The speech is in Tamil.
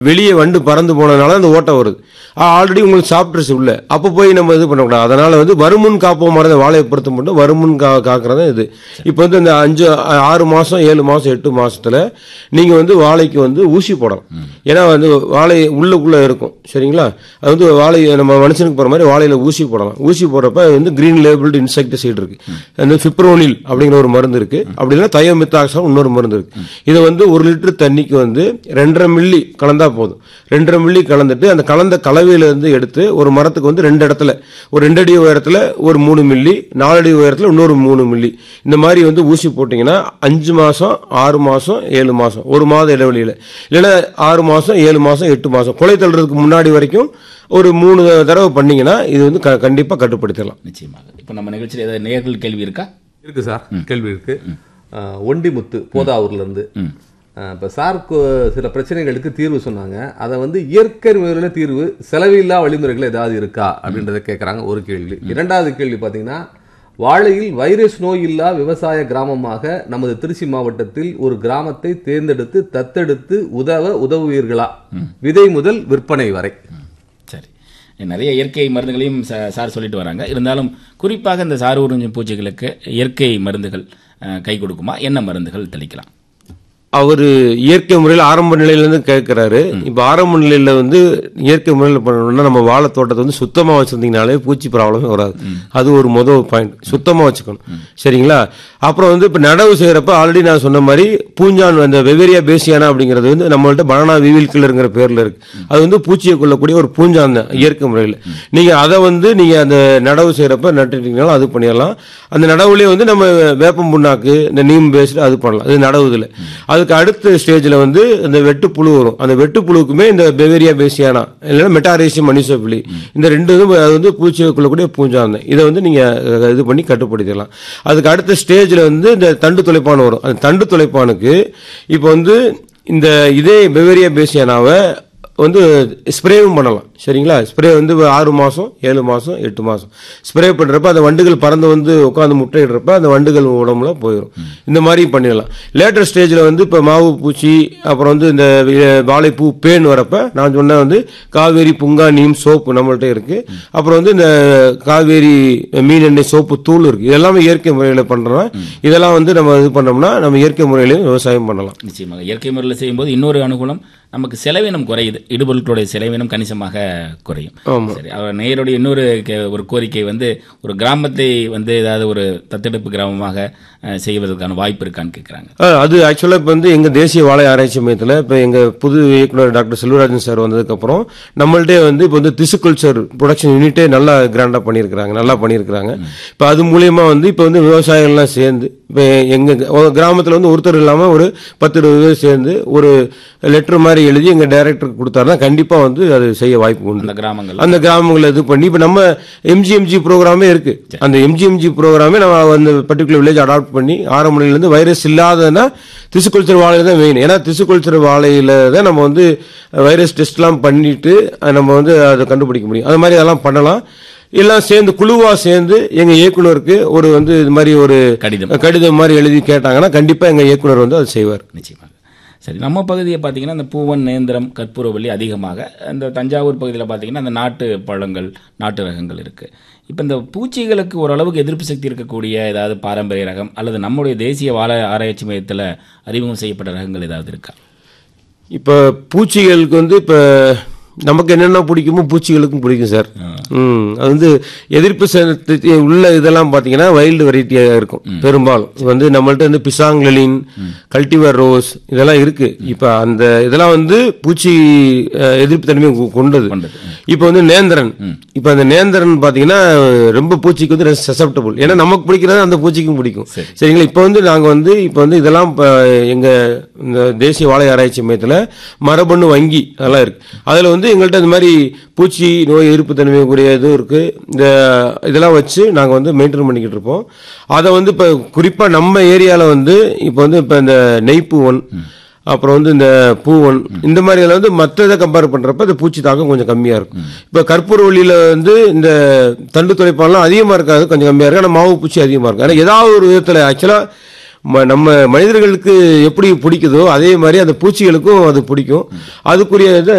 வெளியே வண்டு பறந்து போனதுனால அந்த ஓட்டை வருது ஆல்ரெடி உங்களுக்கு சாப்பிட்ருச்சு உள்ள அப்போ போய் நம்ம இது பண்ணக்கூடாது அதனால வந்து வருமுன் காப்போம் மருந்து வாழையை பொறுத்த மட்டும் வருமுன் கா காக்கிறது இது இப்போ வந்து இந்த அஞ்சு ஆறு மாதம் ஏழு மாதம் எட்டு மாசத்துல நீங்கள் வந்து வாழைக்கு வந்து ஊசி போடலாம் ஏன்னா வந்து வாழை உள்ளுக்குள்ளே இருக்கும் சரிங்களா அது வந்து வாழை நம்ம மனுஷனுக்கு போகிற மாதிரி வாழையில ஊசி போடலாம் ஊசி போடுறப்ப வந்து கிரீன் லேபிள்டு இன்செக்டிசைடு இருக்கு அந்த ஃபிப்ரோனில் அப்படிங்கிற ஒரு மருந்து இருக்கு அப்படி இல்லைன்னா தயோமித்தாக்சம் இன்னொரு மருந்து இருக்கு இதை வந்து ஒரு லிட்டர் தண்ணிக்கு வந்து ரெண்டரை மில்லி கலந்தா போதும் ரெண்டரை மில்லி கலந்துட்டு அந்த கலந்த கலவையில இருந்து எடுத்து ஒரு மரத்துக்கு வந்து ரெண்டு இடத்துல ஒரு ரெண்டு அடி உயரத்துல ஒரு மூணு மில்லி நாலு அடி உயரத்துல இன்னொரு மூணு மில்லி இந்த மாதிரி வந்து ஊசி போட்டீங்கன்னா அஞ்சு மாசம் ஆறு மாசம் ஏழு மாசம் ஒரு மாத இடைவெளியில இல்லைன்னா ஆறு மாசம் ஏழு மாசம் எட்டு மாசம் கொலை தள்ளுறதுக்கு முன்னாடி வரைக்கும் ஒரு மூணு தடவை பண்ணீங்கன்னா இது வந்து க- கண்டிப்பா கட்டுப்படுத்திடலாம் நிச்சயமாக இப்போ நம்ம நிகழ்ச்சியில் ஏதாவது நேர்கள் கேள்வி இருக்கா இருக்கு சார் கேள்வி இருக்கு அஹ், ஒண்டிமுத்து போதாவூர்ல இருந்து அஹ், இப்ப சார் கு- சில பிரச்சனைகளுக்கு தீர்வு சொன்னாங்க அதை வந்து இயற்கை முறையில் தீர்வு செலவில்லா வழிமுறைகள் ஏதாவது இருக்கா அப்படின்றத கேட்குறாங்க ஒரு கேள்வி இரண்டாவது கேள்வி பார்த்தீங்கன்னா வாழையில் வைரஸ் நோய் இல்லா விவசாய கிராமமாக நமது திருச்சி மாவட்டத்தில் ஒரு கிராமத்தை தேர்ந்தெடுத்து தத்தெடுத்து உதவ உதவுவீர்களா விதை முதல் விற்பனை வரை சரி நிறைய இயற்கை மருந்துகளையும் சா- சார் சொல்லிட்டு வராங்க இருந்தாலும் குறிப்பாக இந்த சாறு உறிஞ்சும் பூச்சிகளுக்கு இயற்கை மருந்துகள் அஹ், கை கொடுக்குமா என்ன மருந்துகள் தெளிக்கலாம் அவர் இயற்கை முறையில் ஆரம்ப நிலையிலேருந்து கேட்குறாரு இப்போ ஆரம்ப நிலையில் வந்து இயற்கை முறையில் பண்ணணும்னா நம்ம வாழை தோட்டத்தை வந்து சுத்தமாக வச்சுருந்தீங்கனாலே பூச்சி ப்ராப்ளமே வராது அது ஒரு முதல் பாயிண்ட் சுத்தமாக வச்சுக்கணும் சரிங்களா அப்புறம் வந்து இப்போ நடவு செய்கிறப்ப ஆல்ரெடி நான் சொன்ன மாதிரி பூஞ்சான் அந்த வெவேரியா பேசியானா அப்படிங்கிறது வந்து நம்மள்ட்ட பனானா விவில் கில்லருங்கிற பேரில் இருக்கு அது வந்து பூச்சியை கொள்ளக்கூடிய ஒரு பூஞ்சான் தான் இயற்கை முறையில் நீங்கள் அதை வந்து நீங்கள் அந்த நடவு செய்கிறப்ப நட்டுட்டீங்கனாலும் அது பண்ணிடலாம் அந்த நடவுலேயே வந்து நம்ம வேப்பம் புண்ணாக்கு இந்த நீம் பேஸ்டு அது பண்ணலாம் இது நடவுதில் அதுக்கு அடுத்த ஸ்டேஜில் வந்து இந்த வெட்டுப்புழு வரும் அந்த வெட்டுப்புழுக்குமே இந்த பெவேரியா பேசியானா இல்லைன்னா மெட்டாரேசியம் மனிசோபிலி இந்த ரெண்டு இதுவும் அது வந்து பூச்சியை கொள்ளக்கூடிய பூஞ்சான் தான் இதை வந்து நீங்கள் இது பண்ணி கட்டுப்படுத்திடலாம் அதுக்கு அடுத்த ஸ்டேஜில் வந்து இந்த தண்டு துளைப்பான் வரும் அந்த தண்டு துளைப்பானுக்கு இப்போ வந்து இந்த இதே பெவேரியா பேசியானாவை வந்து ஸ்ப்ரேவும் பண்ணலாம் சரிங்களா ஸ்ப்ரே வந்து ஆறு மாதம் ஏழு மாதம் எட்டு மாதம் ஸ்ப்ரே பண்ணுறப்ப அந்த வண்டுகள் பறந்து வந்து உட்காந்து முட்டையிடுறப்ப அந்த வண்டுகள் உடம்புல போயிடும் இந்த மாதிரி பண்ணிடலாம் லேட்டர் ஸ்டேஜில் வந்து இப்போ மாவு பூச்சி அப்புறம் வந்து இந்த வி- வாழைப்பூ பேன் வரப்ப நான் சொன்ன வந்து காவேரி புங்கா நீம் சோப்பு நம்மள்ட்ட இருக்கு அப்புறம் வந்து இந்த காவேரி மீன் எண்ணெய் சோப்பு தூள் இருக்கு இதெல்லாமே இயற்கை முறையில் பண்ணுறோம் இதெல்லாம் வந்து நம்ம இது பண்ணோம்னா நம்ம இயற்கை முறையிலையும் விவசாயம் பண்ணலாம் நிச்சயமாக இயற்கை முறையில் செய்யும்போது இன்னொரு அனுகூலம் நமக்கு செலவினம் குறையுது இடுபொருட்களுடைய செலவினம் கணிசமாக குறையும் ஆமா. சரி அவர் நேயருடைய இன்னொரு கே- ஒரு கோரிக்கை வந்து ஒரு கிராமத்தை வந்து ஏதாவது ஒரு தத்தெடுப்பு கிராமமாக அஹ், செய்வதற்கான வாய்ப்பு இருக்கான்னு கேட்குறாங்க ஆ, அது ஆக்சுவலாக இப்போ வந்து எங்கள் தேசிய வாழை ஆராய்ச்சி மையத்தில் இப்போ எங்கள் புது இயக்குனர் டாக்டர் செல்வராஜன் சார் வந்ததுக்கப்புறம் நம்மள்ட்டே வந்து இப்போ வந்து திசு கல்ச்சர் ப்ரொடக்ஷன் யூனிட்டே நல்லா கிராண்டாக பண்ணியிருக்கிறாங்க நல்லா பண்ணியிருக்கிறாங்க இப்போ அது மூலியமா வந்து இப்போ வந்து விவசாயிகள்லாம் சேர்ந்து இப்போ எங்கள் கிராமத்தில் வந்து ஒருத்தர் இல்லாமல் ஒரு பத்து இருபது பேர் சேர்ந்து ஒரு லெட்டர் மாதிரி எழுதி எங்கள் டைரக்டருக்கு கொடுத்தாருன்னா கண்டிப்பாக வந்து அது செய்ய வாய்ப்பு உண்டு அந்த கிராமங்கள் அந்த கிராமங்களை இது பண்ணி இப்போ நம்ம எம்ஜிஎம்ஜி ப்ரோக்ராமே இருக்கு அந்த எம்ஜிஎம்ஜி ப்ரோக்ராமே நம்ம அந்த பர்டிகுலர் வில்லேஜ் அடாப்ட் பண்ணி ஆரம்ப நிலையிலேருந்து வைரஸ் இல்லாததுன்னா திசுக்கல்ச்சர் வாழையில தான் மெயின் ஏன்னா திசுக்கல்ச்சர் வாழையில தான் நம்ம வந்து வைரஸ் டெஸ்ட்லாம் பண்ணிட்டு அஹ், நம்ம வந்து அதை கண்டுபிடிக்க முடியும் அது மாதிரி அதெல்லாம் பண்ணலாம் எல்லாம் சேர்ந்து குழுவா சேர்ந்து எங்க இயக்குனருக்கு ஒரு வந்து இது மாதிரி ஒரு கடிதம். கடிதம் மாதிரி எழுதி கேட்டாங்கன்னா கண்டிப்பா எங்க இயக்குனர் வந்து அதை செய்வார் நிச்சயமாக சரி நம்ம பகுதியை பார்த்தீங்கன்னா இந்த பூவன் நேந்திரம் கற்பூரவள்ளி அதிகமாக இந்த தஞ்சாவூர் பகுதியில் பார்த்தீங்கன்னா அந்த நாட்டு பழங்கள் நாட்டு ரகங்கள் இருக்குது இப்போ இந்த பூச்சிகளுக்கு ஓரளவுக்கு எதிர்ப்பு சக்தி இருக்கக்கூடிய ஏதாவது பாரம்பரிய ரகம் அல்லது நம்முடைய தேசிய வாழ ஆராய்ச்சி மையத்தில் அறிமுகம் செய்யப்பட்ட ரகங்கள் ஏதாவது இருக்கா இப்போ பூச்சிகளுக்கு வந்து இப்போ நமக்கு என்னென்ன பிடிக்குமோ பூச்சிகளுக்கும் பிடிக்கும் சார் ம் அது வந்து எதிர்ப்பு சக்தி உள்ள இதெல்லாம் பார்த்தீங்கன்னா வைல்டு வெரைட்டியாக இருக்கும் பெரும்பாலும் இது வந்து நம்மள்ட்ட வந்து பிசாங்லலின் கல்டிவர் ரோஸ் இதெல்லாம் இருக்கு இப்போ அந்த இதெல்லாம் வந்து பூச்சி அஹ், எதிர்ப்பு தன்மையை கொ- கொண்டது கொண்டது. இப்போ வந்து நேந்திரன் இப்போ அந்த நேந்திரன் பார்த்தீங்கன்னா ரொம்ப பூச்சிக்கு வந்து சசப்டபுள் ஏன்னா நமக்கு பிடிக்கிறது அந்த பூச்சிக்கும் பிடிக்கும் சரிங்களா இப்போ வந்து நாங்கள் வந்து இப்போ வந்து இதெல்லாம் இப்போ எங்கள் இந்த தேசிய வாழை ஆராய்ச்சி மையத்தில் மரபணு வங்கி அதெல்லாம் இருக்கு அதில் வந்து எங்கள்கிட்ட இந்த மாதிரி பூச்சி நோய் எதிர்ப்பு தன்மைக்குரிய இதுவும் இருக்கு இந்த இதெல்லாம் வச்சு நாங்கள் வந்து மெயின்டைன் பண்ணிக்கிட்டு இருப்போம் அதை வந்து இப்போ குறிப்பாக நம்ம ஏரியாவில் வந்து இப்போ வந்து இப்போ இந்த நெய்ப்பூவன் அப்புறம் வந்து இந்த பூவன் இந்த மாதிரி இதில் வந்து மற்ற இதை கம்பேர் பண்ணுறப்ப இந்த பூச்சி தாக்கம் கொஞ்சம் கம்மியாக இருக்கும் இப்போ கற்பூர வழியில் வந்து இந்த தண்டு துளைப்பான்லாம் அதிகமாக இருக்காது கொஞ்சம் கம்மியாக இருக்கு ஆனால் மாவு பூச்சி அதிகமாக இருக்கும் ஆனால் ஏதாவது ஒரு விதத்தில் ஆக்சுவலாக ம- நம்ம மனிதர்களுக்கு எப்படி பிடிக்குதோ அதே மாதிரி அந்த பூச்சிகளுக்கும் அது பிடிக்கும் அதுக்குரிய இதை